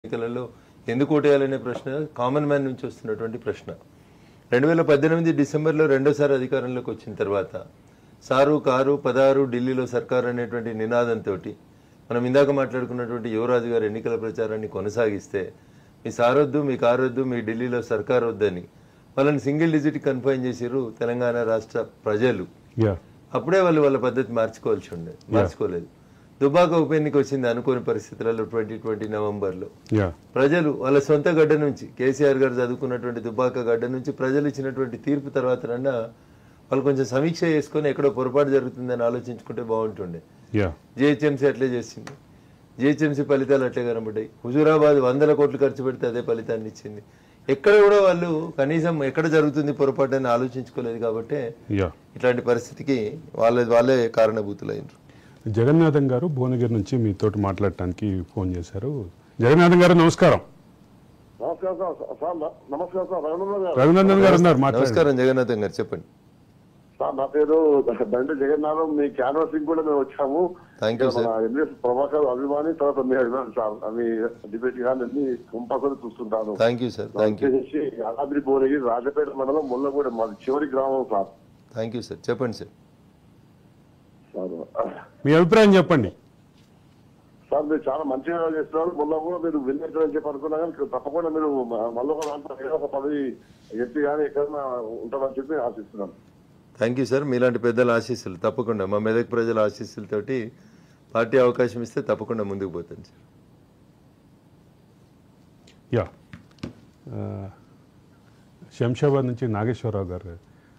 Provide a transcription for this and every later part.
ఎన్నికలలో ఎందుకు ఓటేయాలనే ప్రశ్న కామన్ మ్యాన్ నుంచి వస్తున్నటువంటి ప్రశ్న రెండు వేల పద్దెనిమిది డిసెంబర్లో రెండోసారి అధికారంలోకి వచ్చిన తర్వాత సారు కారు పదహారు ఢిల్లీలో సర్కారు అనేటువంటి నినాదంతో మనం ఇందాక మాట్లాడుకున్నటువంటి యువరాజు గారు ఎన్నికల ప్రచారాన్ని కొనసాగిస్తే మీ సారొద్దు మీ కారొద్దు మీ ఢిల్లీలో సర్కారు వద్దని వాళ్ళని సింగిల్ డిజిట్ కన్ఫైన్ చేసిర్రు తెలంగాణ రాష్ట్ర ప్రజలు యా అప్పుడే వాళ్ళు వాళ్ళ పద్ధతి మార్చుకోవాల్సి ఉండే మార్చుకోలేదు దుబాక ఉప ఎన్నిక వచ్చింది అనుకోని పరిస్థితులలో ట్వంటీ ట్వంటీ నవంబర్లో యా ప్రజలు వాళ్ళ సొంత గడ్డ నుంచి కేసీఆర్ గారు చదువుకున్నటువంటి దుబ్బాక గడ్డ నుంచి ప్రజలు ఇచ్చినటువంటి తీర్పు తర్వాతనన్నా వాళ్ళు కొంచెం సమీక్ష చేసుకొని ఎక్కడో పొరపాటు జరుగుతుందని ఆలోచించుకుంటే బాగుంటుండే యా జిహెచ్ఎంసీ అట్లే చేసింది జిహెచ్ఎంసీ ఫలితాలు అట్లే కనబడ్డాయి హుజూరాబాద్ వందల కోట్లు ఖర్చు పెడితే అదే ఫలితాన్ని ఇచ్చింది ఎక్కడ కూడా వాళ్ళు కనీసం ఎక్కడ జరుగుతుంది పొరపాటు అని ఆలోచించుకోలేదు కాబట్టి యా ఇట్లాంటి పరిస్థితికి వాళ్ళ వాళ్ళే కారణభూతులైనరు జగన్నాథం గారు భువనగిరి నుంచి మీతోటి మాట్లాడటానికి ఫోన్ చేశారు జగన్నాథం గారు నమస్కారం నమస్కారం సార్ సార్ న- నమస్కారం సార్ రఘునందన్ గారు రఘునందన్ గారు ఉన్నారు మాట్లాడండి నమస్కారం జగన్నాథం గారు చెప్పండి సార్ నా పేరు దండ జగన్నాథం మీ క్యాన్వాసింగ్ కూడా మేము వచ్చాము Thank you, sir. మన ఎంఎస్ ప్రభాకర్ అభిమాని తర్వాత మీ అభిమాని సార్ మీ డిబేట్ కానీ అన్ని కంపల్సరీ చూస్తుంటాను thank you sir thank you వచ్చేసి యాదాద్రి భువనగిరి రాజపేట మండలం ముల్లగూడెం మాది చివరి గ్రామం సార్ థ్యాంక్ యూ సార్ చెప్పండి సార్ సార్ మీ అభిప్రాయం చెప్పండి సార్ మీరు చాలా మంచిగా చేస్తున్నారు మొన్న కూడా మీరు విన్నట్టు చెప్పి అనుకున్నా కానీ తప్పకుండా మీరు మ- మళ్ళీ ఒక దాంట్లో ఏదో ఒక పదవి ఎత్తి కానీ ఎక్కడైనా ఉంటారని చెప్పి ఆశిస్తున్నాను థ్యాంక్ యూ సార్ మీలాంటి పెద్దల ఆశీస్సులు తప్పకుండా మా మెదక్ ప్రజల ఆశీస్సులతోటి పార్టీ అవకాశం ఇస్తే తప్పకుండా ముందుకు పోతాను సార్ యా ఆ, శంషాబాద్ నుంచి నాగేశ్వరరావు గారు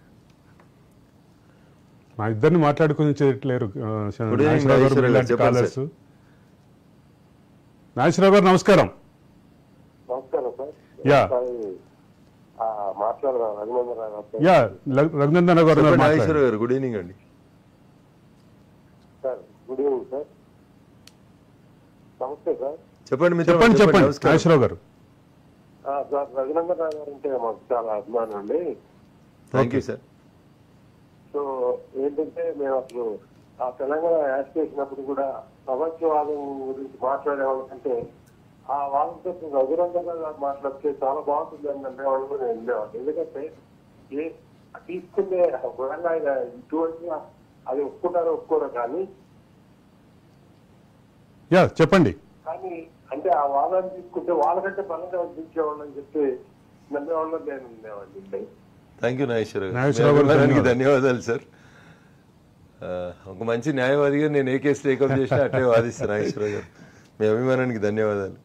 మా ఇద్దరిని మాట్లాడుకుని చేయట్లేరు ఆ, శ- Good evening, నాగేశ్వరరావు గారు నాగేశ్వరరావు గారు. మీలాంటి చెప్పండి కాలర్స్ నాగేశ్వరరావు గారు నమస్కారం నమస్కారం సార్ యా. మాట్లాడదాం రఘునందన్ రావు యా ల- రఘునందన్ గారు ఉన్నారు, చెప్పండి మాట్లాడండి. నాగేశ్వర గారు గుడ్ ఈవినింగ్ అండి సార్ గుడ్ ఈవినింగ్ సార్ నమస్తే సార్ చెప్పండి మిత్రమా, చెప్పండి చెప్పండి నమస్కారం నాగేశ్వరరావు గారు ఆ, సార్ రఘునందన్ రావు గారు అంటే మాకు చాలా అభిమానం అండి థ్యాంక్ యూ సార్ సో ఏంటంటే మేము అసలు ఆ తెలంగాణ యాడ్ చేసినప్పుడు కూడా ప్రపంచవాదం గురించి మాట్లాడే వాళ్ళకంటే ఆ వాళ్ళతో రఘునందన్ గారు మాట్లాడితే చాలా బాగుంటుంది అని అంటే వాళ్ళు కూడా నేను వినేవాడిని ఎందుకంటే ఏ తీసుకునే ఒకవేళ ఆయన ఇటువంటి అది ఒప్పుకుంటారో ఒప్పుకోరో కానీ యా చెప్పండి కానీ అంటే ఆ వాదాన్ని తీసుకుంటే వాళ్ళకంటే బలంగా అనిపించేవాళ్ళు అని చెప్పి నమ్మేవాళ్ళు నేను ఉండేవాడిని థ్యాంక్ యూ నాగేశ్వర గారు నాగేశ్వరరావు మీ గారు అభిమానానికి ధన్యవాదాలు. ధన్యవాదాలు సార్ ఆ, ఒక మంచి న్యాయవాదిగా నేను ఏ కేసు టేకప్ చేసినా అట్లే వాదిస్తాను నాగేశ్వర గారు మీ అభిమానానికి ధన్యవాదాలు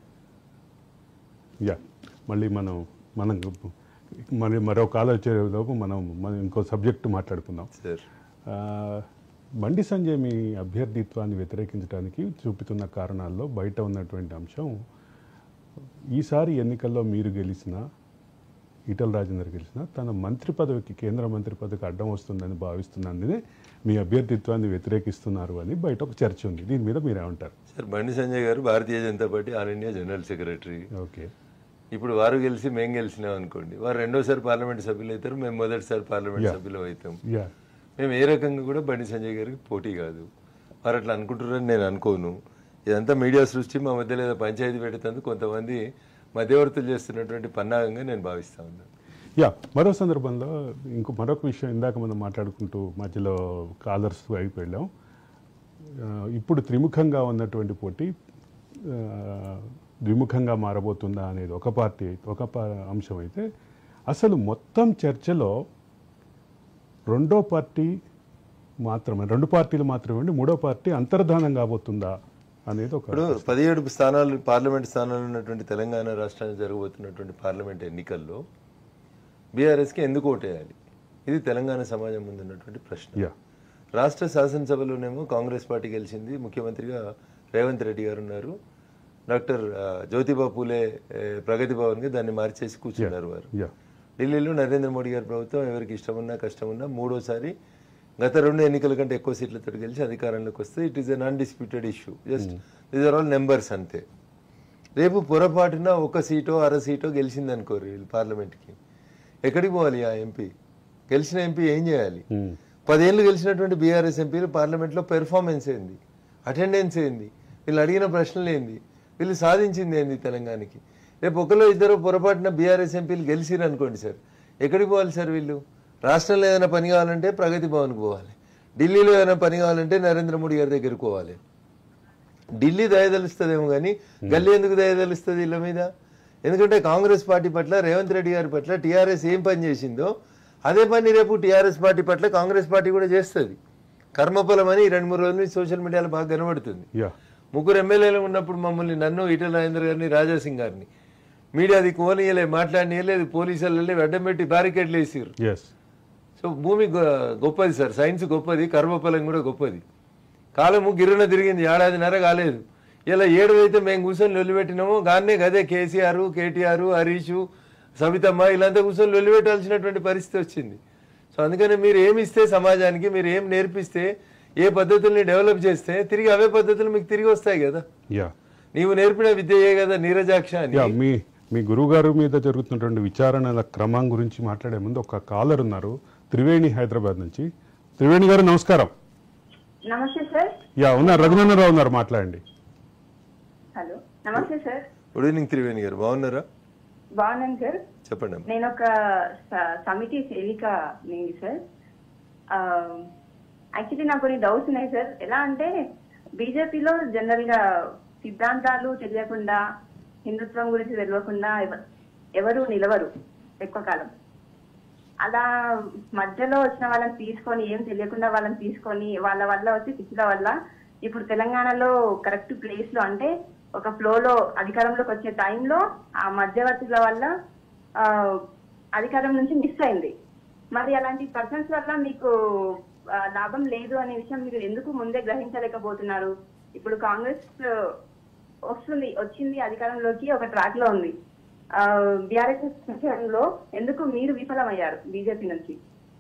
యా మళ్ళీ మనం మనం మరి మరో కాలం వచ్చేలోపు మనం మనం ఇంకో సబ్జెక్టు మాట్లాడుకుందాం సార్ ఆ, బండి సంజయ్ మీ అభ్యర్థిత్వాన్ని వ్యతిరేకించడానికి చూపుతున్న కారణాల్లో బయట ఉన్నటువంటి అంశం ఈసారి ఎన్నికల్లో మీరు గెలిచిన ఈటల రాజేందర్ గెలిచిన తన మంత్రి పదవికి కేంద్ర మంత్రి పదవికి అడ్డం వస్తుందని భావిస్తున్నందునే మీ అభ్యర్థిత్వాన్ని వ్యతిరేకిస్తున్నారు అని బయట ఒక చర్చ ఉంది దీని మీద మీరేమంటారు సార్ బండి సంజయ్ గారు Bharatiya Janata Party all India general secretary okay ఇప్పుడు వారు గెలిచి మేము గెలిచినాం అనుకోండి వారు రెండోసారి పార్లమెంట్ సభ్యులు అవుతారు మేము మొదటిసారి పార్లమెంట్ Yeah. సభ్యులు అవుతాం యా మేము ఏ రకంగా కూడా బండి సంజయ్ గారికి పోటీ కాదు వారు అట్లా అనుకుంటున్నారని నేను అనుకోను ఇదంతా మీడియా సృష్టి మా మధ్య లేదా పంచాయతీ పెట్టేందుకు కొంతమంది మధ్యవర్తులు చేస్తున్నటువంటి పన్నాగంగా నేను భావిస్తా ఉన్నాను యా మరో సందర్భంలో ఇంకో మరొక విషయం ఇందాక మనం మాట్లాడుకుంటూ మధ్యలో కాలర్స్ వైపు వెళ్ళాం ఆ, ఇప్పుడు త్రిముఖంగా ఉన్నటువంటి పోటీ ఆ, ద్విముఖంగా మారబోతుందా అనేది ఒక పార్టీ అయితే ఒక పా- అంశం అయితే అసలు మొత్తం చర్చలో రెండో పార్టీ మాత్రమే రెండు పార్టీలు మాత్రమే ఉండి మూడో పార్టీ అంతర్ధానం కాబోతుందా అనేది ఒక ఇప్పుడు పదిహేడు స్థానాలు పార్లమెంట్ స్థానాలు ఉన్నటువంటి తెలంగాణ రాష్ట్రానికి జరగబోతున్నటువంటి పార్లమెంట్ ఎన్నికల్లో బీఆర్ఎస్కి ఎందుకు ఓటేయాలి ఇది తెలంగాణ సమాజం ముందు ఉన్నటువంటి ప్రశ్న యా రాష్ట్ర శాసనసభలోనేమో కాంగ్రెస్ పార్టీ గెలిచింది ముఖ్యమంత్రిగా రేవంత్ రెడ్డి గారు ఉన్నారు డాక్టర్ ఆ, జ్యోతిబా పూలే ఏ, ప్రగతి భవన్గా దాన్ని మార్చేసి కూర్చున్నారు వారు యా ఢిల్లీలో నరేంద్ర మోడీ గారి ప్రభుత్వం ఎవరికి ఇష్టమున్నా కష్టమున్నా మూడోసారి గత రెండు ఎన్నికల కంటే ఎక్కువ సీట్లతో గెలిచి అధికారంలోకి వస్తే it is an undisputed issue just these are all numbers అంతే రేపు పొరపాటున ఒక సీటో అర సీటో గెలిచింది అనుకోరు వీళ్ళు పార్లమెంట్కి ఎక్కడికి పోవాలి ఆ ఎంపీ గెలిచిన ఎంపీ ఏం చేయాలి ఉమ్. పదేళ్ళు గెలిచినటువంటి బీఆర్ఎస్ ఎంపీలు పార్లమెంట్లో పెర్ఫార్మెన్స్ ఏంది అటెండెన్స్ ఏంది వీళ్ళు అడిగిన ప్రశ్నలు ఏంది వీళ్ళు సాధించింది ఏంది తెలంగాణకి రేపు ఒకరు ఇద్దరు పొరపాటున బీఆర్ఎస్ ఎంపీలు గెలిచిరు అనుకోండి సార్ ఎక్కడికి పోవాలి సార్ వీళ్ళు రాష్ట్రంలో ఏదైనా పని కావాలంటే ప్రగతి భవన్కి పోవాలి ఢిల్లీలో ఏదైనా పని కావాలంటే నరేంద్ర మోడీ గారి దగ్గరికి పోవాలి ఢిల్లీ దయదలుస్తుందేమో కానీ గల్లీ ఎందుకు దయదలుస్తుంది వీళ్ళ మీద ఎందుకంటే కాంగ్రెస్ పార్టీ పట్ల రేవంత్ రెడ్డి గారి పట్ల టీఆర్ఎస్ ఏం పని చేసిందో అదే పని రేపు టీఆర్ఎస్ పార్టీ పట్ల కాంగ్రెస్ పార్టీ కూడా చేస్తుంది కర్మఫలం అని ఈ రెండు మూడు రోజుల నుంచి సోషల్ మీడియాలో బాగా కనబడుతుంది యా ముగ్గురు ఎమ్మెల్యేలు ఉన్నప్పుడు మమ్మల్ని నన్ను ఈటల రాజేంద్ర గారిని రాజాసింగ్ గారిని మీడియా అది కోనియలే మాట్లాడియలేదు పోలీసులు వెళ్ళి అడ్డం పెట్టి బ్యారికేడ్లు వేసారు ఎస్ సో భూమి గొ- గొప్పది సార్ సైన్స్ గొప్పది కర్మఫలం కూడా గొప్పది కాలము గిర్రున తిరిగింది ఏడాదిన్నర కాలేదు ఇలా ఏడు అయితే మేము కూర్చొని లొల్లిపెట్టినాము గానే గదే కేసీఆర్ కేటీఆర్ హరీష్ సవితమ్మ ఇలాంతా కూర్చొని లొల్లిపెట్టాల్సినటువంటి పరిస్థితి వచ్చింది సో అందుకని మీరు ఏమి ఇస్తే సమాజానికి మీరు ఏం నేర్పిస్తే ఏ పద్ధతుల్ని డెవలప్ చేస్తే తిరిగి అవే పద్ధతులు మీకు తిరిగి వస్తాయి కదా యా నీవు నేర్పిన విద్యయే కదా నీరజాక్ష అని యా మీ మీ గురువుగారు మీద జరుగుతున్నటువంటి విచారణల క్రమం గురించి మాట్లాడే ముందు ఒక కాలర్ ఉన్నారు త్రివేణి హైదరాబాద్ నుంచి త్రివేణి గారు నమస్కారం నమస్తే సార్ యా ఉన్నారు రఘునందనరావు ఉన్నారు మాట్లాడండి హలో నమస్తే సార్ గుడ్ ఈవినింగ్ త్రివేణి గారు బాగున్నారా బాగున్నాను సార్ చెప్పండి అమ్మా. నేను ఒక స- సమితి సేవిక నేను సార్ యాక్చువల్లీ నాకు కొన్ని డౌట్స్ ఉన్నాయి సార్ ఎలా అంటే బీజేపీలో జనరల్ గా సిద్ధాంతాలు తెలియకుండా హిందుత్వం గురించి తెలియకుండా ఎవ- ఎవరు నిలవరు ఎక్కువ కాలం అలా మధ్యలో వచ్చిన వాళ్ళని తీసుకొని ఏం తెలియకుండా వాళ్ళని తీసుకొని వాళ్ళ వల్ల వచ్చి పిచ్చిల వల్ల ఇప్పుడు తెలంగాణలో కరెక్ట్ ప్లేస్ లో అంటే ఒక ఫ్లో లో అధికారంలోకి వచ్చే టైంలో ఆ మధ్యవర్తుల వల్ల ఆ, అధికారం నుంచి మిస్ అయింది మరి అలాంటి పర్సన్స్ వల్ల మీకు ఆ, లాభం లేదు అనే విషయం మీరు ఎందుకు ముందే గ్రహించలేకపోతున్నారు ఇప్పుడు కాంగ్రెస్ ఆ, వస్తుంది వచ్చింది అధికారంలోకి ఒక ట్రాక్ లో ఉంది బీఆర్ఎస్ లో ఎందుకు మీరు విఫలమయ్యారు బీజేపీ నుంచి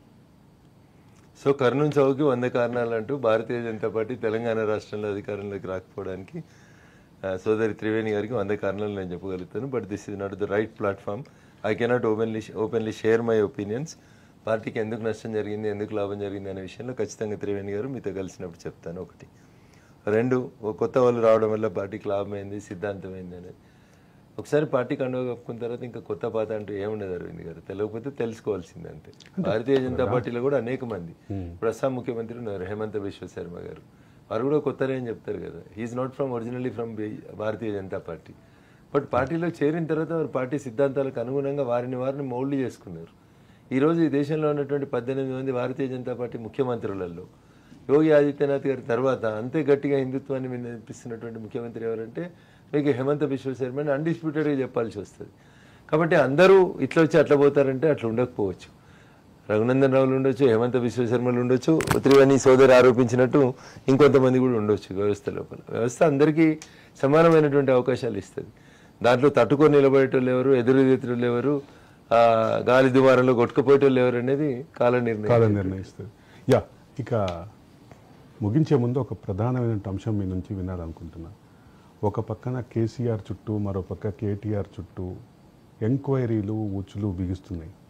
సో కర్నూలు చౌకి వంద కారణాలు అంటూ భారతీయ జనతా పార్టీ తెలంగాణ రాష్ట్రంలో అధికారంలోకి రాకపోవడానికి ఆ, సోదరి త్రివేణి గారికి వంద కారణాలు నేను చెప్పగలుగుతాను but this is not the right platform I cannot openly openly share my opinions పార్టీకి ఎందుకు నష్టం జరిగింది ఎందుకు లాభం జరిగింది అనే విషయంలో ఖచ్చితంగా త్రివేణి గారు మీతో కలిసినప్పుడు చెప్తాను ఒకటి రెండు ఓ కొత్త వాళ్ళు రావడం వల్ల పార్టీకి లాభమైంది సిద్ధాంతమైంది అనేది ఒకసారి పార్టీ కండువ కప్పుకున్న తర్వాత ఇంకా కొత్త పాత అంటూ ఏముండదు అరవింద్ గారు తెలియకపోతే తెలుసుకోవాల్సిందే అంతే భారతీయ జనతా పార్టీలో కూడా అనేక మంది ఇప్పుడు అస్సాం ముఖ్యమంత్రి ఉన్నారు హేమంత బిశ్వ శర్మ గారు వారు కూడా కొత్తనే అని చెప్తారు కదా he is not from originally from Bharatiya Janata Party but పార్టీలో చేరిన తర్వాత వారు పార్టీ సిద్ధాంతాలకు అనుగుణంగా వారిని వారిని మౌల్డ్ చేసుకున్నారు ఈ రోజు ఈ దేశంలో ఉన్నటువంటి పద్దెనిమిది మంది భారతీయ జనతా పార్టీ ముఖ్యమంత్రులలో యోగి ఆదిత్యనాథ్ గారి తర్వాత అంతే గట్టిగా హిందుత్వాన్ని వినిపిస్తున్నటువంటి ముఖ్యమంత్రి ఎవరంటే మీకు హేమంత బిశ్వ శర్మ అని అన్డిస్ప్యూటెడ్గా చెప్పాల్సి వస్తుంది కాబట్టి అందరూ ఇట్లా వచ్చి అట్లా పోతారంటే అట్లా ఉండకపోవచ్చు రఘునందన్ రావులు ఉండొచ్చు హేమంత బిశ్వ శర్మలు ఉండొచ్చు త్రివేణి సోదరి ఆరోపించినట్టు ఇంకొంతమంది కూడా ఉండొచ్చు వ్యవస్థ లోపల వ్యవస్థ అందరికీ సమానమైనటువంటి అవకాశాలు ఇస్తుంది దాంట్లో తట్టుకొని నిలబడేటోళ్ళు ఎవరు ఎదురుదితులు ఎవరు ఆ, గాలి దుమారంలో కొట్టుకుపోయేటోళ్ళు ఎవరు అనేది కాల నిర్ణయం కాలం నిర్ణయిస్తుంది యా ఇక ముగించే ముందు ఒక ప్రధానమైన అంశం మీ నుంచి వినాలనుకుంటున్నా ఒక పక్కన కేసీఆర్ చుట్టూ మరో పక్క కేటీఆర్ చుట్టూ ఎంక్వైరీలు ఉచ్చులు బిగుస్తున్నాయి